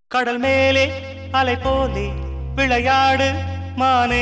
கடல் மேலே அலை போலே விளையாடு மானே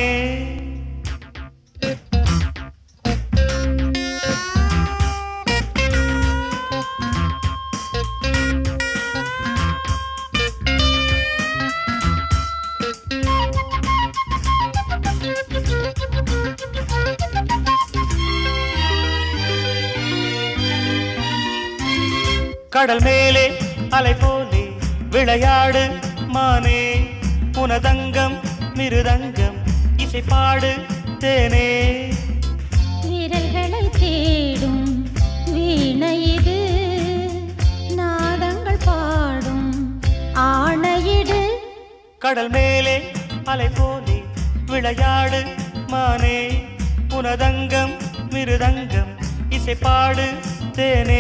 கடல் மேலே அலை போலே விளையாடு மானே புனதங்கம் மிருதங்கம் இசைப்பாடு தேனே விரல்களை தேடும் வீணை இது நாதங்கள் பாடும் ஆணையிடு கடல் மேலே அலை போலே விளையாடு மானே புனதங்கம் மிருதங்கம் இசைப்பாடு தேனே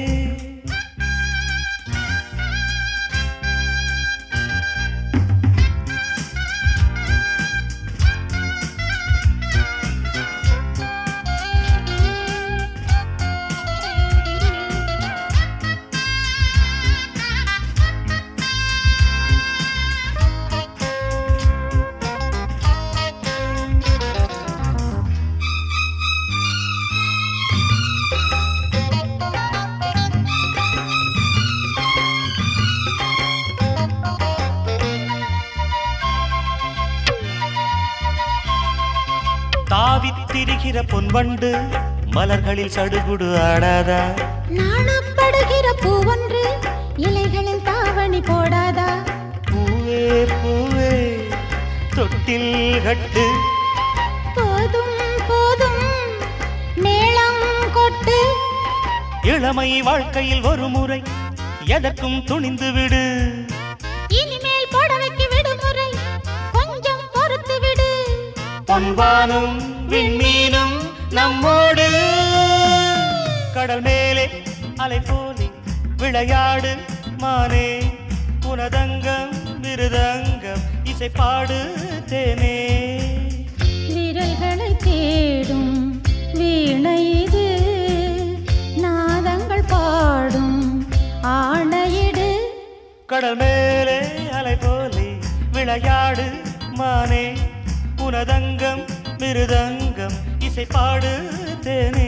தாவித் திரிகிற பொன்வண்டு மலர்களில் சடுகுடு ஆடாதா நாணப்படுகிற பூவொன்று இலைகளில் தாவணி போடாதா பூவே பூவே தொட்டில் கட்டு போதும் போதும் மேளம் கொட்டு இளமை வாழ்க்கையில் ஒரு முறை எதற்கும் துணிந்து விடு இனிமேல் புடவைக்கு விடுமுறை கொஞ்சம் பொறுத்து விடு பொன்வானும் விண்மீனும் நம்மோடு கடல் மேலே அலை போலே விளையாடு மானே புனதங்கம் விருதங்கம் இசைப்பாடு தேனே விரல்களை தேடும் வீணை இது நாதங்கள் பாடும் ஆணையிடு கடல் மேலே அலை போலே விளையாடு மானே புனதங்கம் மிருதங்கம் இசைப்பாடு தேனே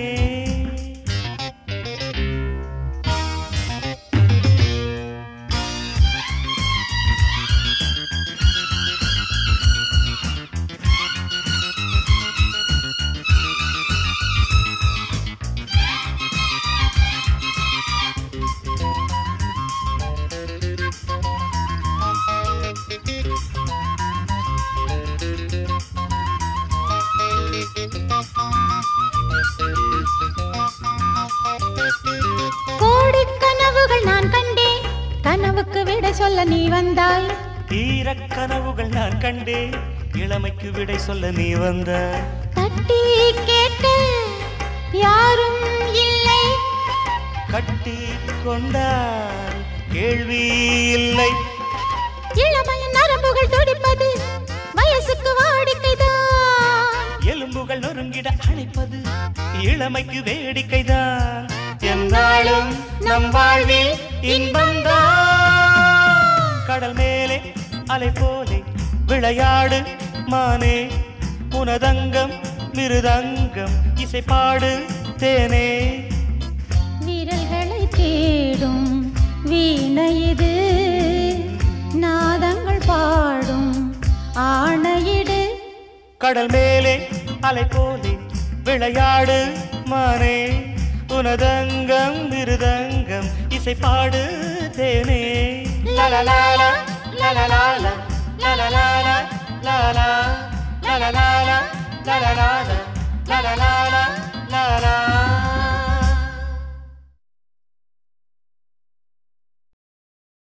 கோடி கனவுகள் நான் கண்டேன் கனவுக்கு விட சொல்ல நீ வந்தாய் ஈரக் கனவுகள் நான் கண்டேன் இளமைக்கு விடை சொல்ல நீ வந்த தட்டி கேட்க யாரும் இல்லை கட்டி கொண்டால் கேள்வி இல்லை இளமையின் நரம்புகள் துடிப்பது வயசுக்கு வாடிக்கைதான் எலும்புகள் நொறுங்கிட அணைப்பது இளமைக்கு வேடிக்கைதான் என்னாலும் நம் வாழ்வில் இன்பம்தான் கடல் மேலே அலை போலே விளையாடு மானே புனதங்கம் மிருதங்கம் இசைப்பாடு தேனே விரல்களை தேடும் வீணை இது நாதங்கள் பாடும் ஆணையிடு கடல் மேலே அலை போலே விளையாடு மானே உனதங்கம் மிருதங்கம் இசைப்பாடு தேனே லலலாலா லலலாலா லலலாலா லாலா லலலாலா லலலாலா லலலாலா லாலா